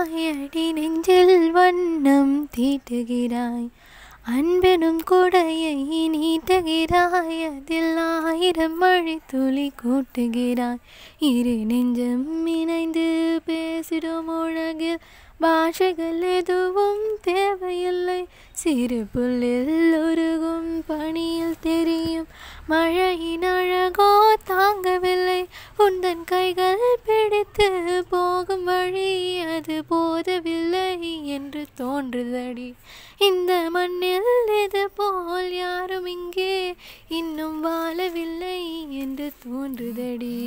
தீட்டுகிறாய் அடி நெஞ்சில் வண்ணம் தீட்டுகிறாய் அன்பெனும் கொடையை நீட்டுகிறாய் அதில் ஆயிரம் மழை துளி கூட்டுகிறாய் இரு நெஞ்சம் இணைந்து பேசிடும் உலகில் பாஷைகள் எதுவும் தேவையில்லை சிறு புல்லில் உருகும் பணியில் தெரியும் மழையின் அழகோ தாங்கவில்லை உந்தன் கைகள் பிடித்து போகும் வழி அது போதவில்லை என்று தோன்றுதடி இந்த மண்ணில் இது போல் யாரும் இங்கே இன்னும் வாழவில்லை என்று தோன்றுதடி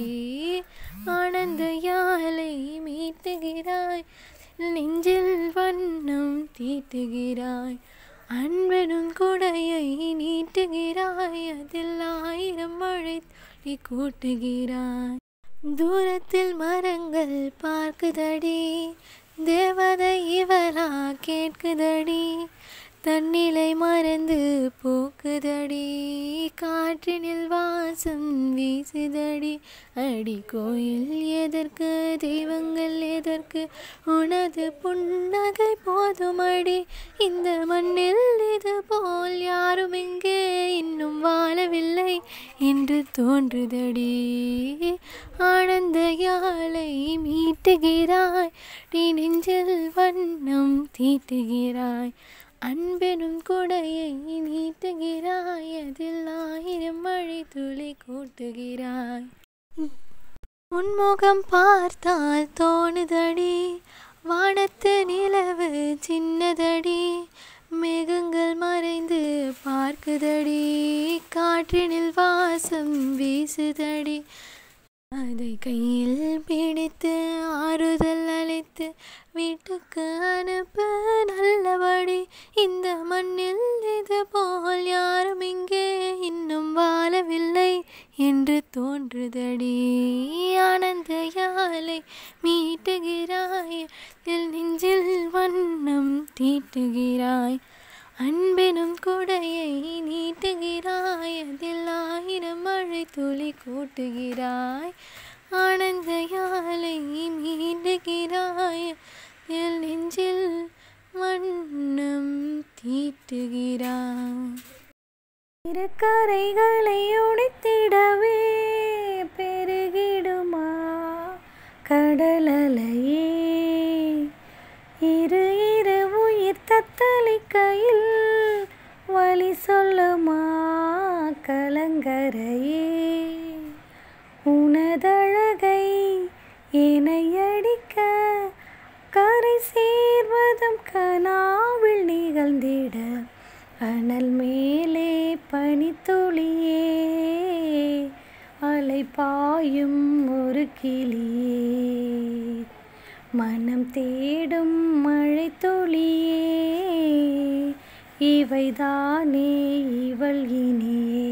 ஆனந்த யாழை மீட்டுகிறாய் நெஞ்சில் வண்ணம் தீட்டுகிறாய் அன்பெனும் கொடையை நீட்டுகிறாய் அதில் ஆயிரம் மழை துளி கூட்டுகிறாய் தூரத்தில் மரங்கள் பார்க்குதடி தேவதை இவரா கேட்குதடி தன்னிலை மறந்து போக்குதடி காற்றினில் வாசம் வீசுதடி அடி கோயில் எதற்கு தெய்வங்கள் எதற்கு உனது புன்னகை போதுமடி இந்த மண்ணில் இது போல் யாரும் இங்கே இன்னும் வாழவில்லை என்று தோன்றுதடி ஆனந்த யாழை மீட்டுகிறாய் நீ நெஞ்சில் வண்ணம் தீட்டுகிறாய் அன்பெனும் கொடையை நீட்டுகிறாய் அதில் ஆயிரம் மழை துளி கூட்டுகிறாய் உன்முகம் பார்த்தால் தோணுதடி வானத்து நிலவு சின்னதடி மேகங்கள் மறைந்து பார்க்குதடி காற்றினில் வாசம் வீசுதடி அதை கையில் பிடித்து ஆறுதல் அளித்து வீட்டுக்கு அனுப்ப நல்லபடி இந்த மண்ணில் இது போல் யாரும் இங்கே இன்னும் வாழவில்லை என்று தோன்றுதடி ஆனந்த யாழை மீட்டுகிறாய் என் நெஞ்சில் வண்ணம் தீட்டுகிறாய் அன்பெனும் கொடையை நீட்டுகிறாய் அதில் ஆயிரம் மழை துளி கூட்டுகிறாய் ஆனந்த யாழை மீண்டுகிறாய் என் நெஞ்சில் வண்ணம் தீட்டுகிறாய் இருக்கரைகளை உடைத்திடவே பெருகிடுமா கடலலையே இரு இரு உயிர் தத்தளிக்கையில் வழி சொல்லுமா கலங்கரையே உனதழகை என்னை அடிக்க கரை சேர்வதும் கனாவில் நிகழ்ந்திட அனல் மேலே பனித்துளியே அலை பாயும் ஒரு கிளியே மனம் தேடும் மழை துளியே இவைதானே இவள் இனியே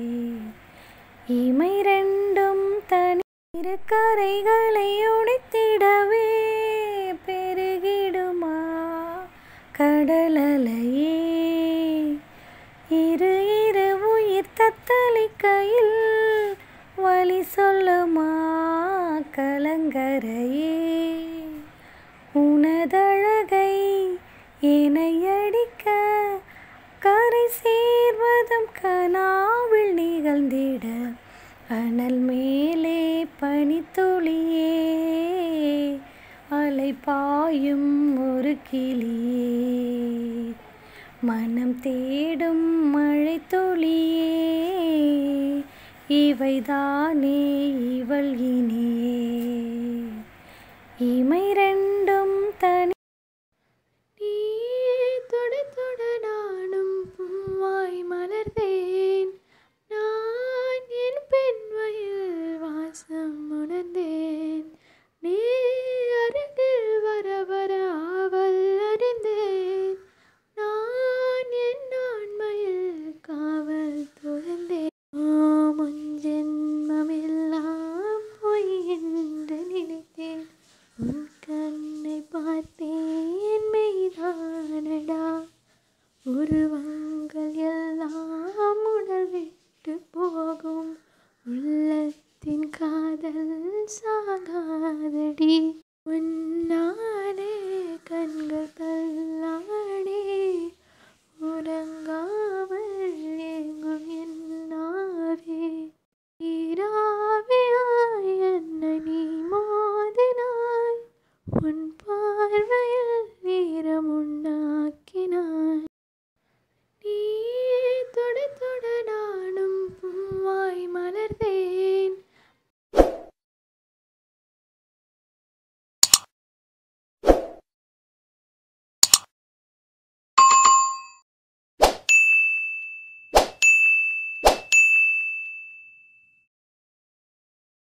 இமை ரெண்டும் தனி கரைகளை உடைத்திடவே பெருகிடுமா கடலலையே இரு இரு உயிர் தத்தளிக்கையில் வழி சொல்லுமா கலங்கரையே உனதழகை என்னை அடிக்க கரை சேர்வதும் கனாவில் நிகழ்ந்திட அனல் மேலே பனித்துளியே அலை பாயும் ஒரு கிளியே மனம் தேடும் மழை துளியே இவைதானே இவள் இனியே இமை ரெண்டும்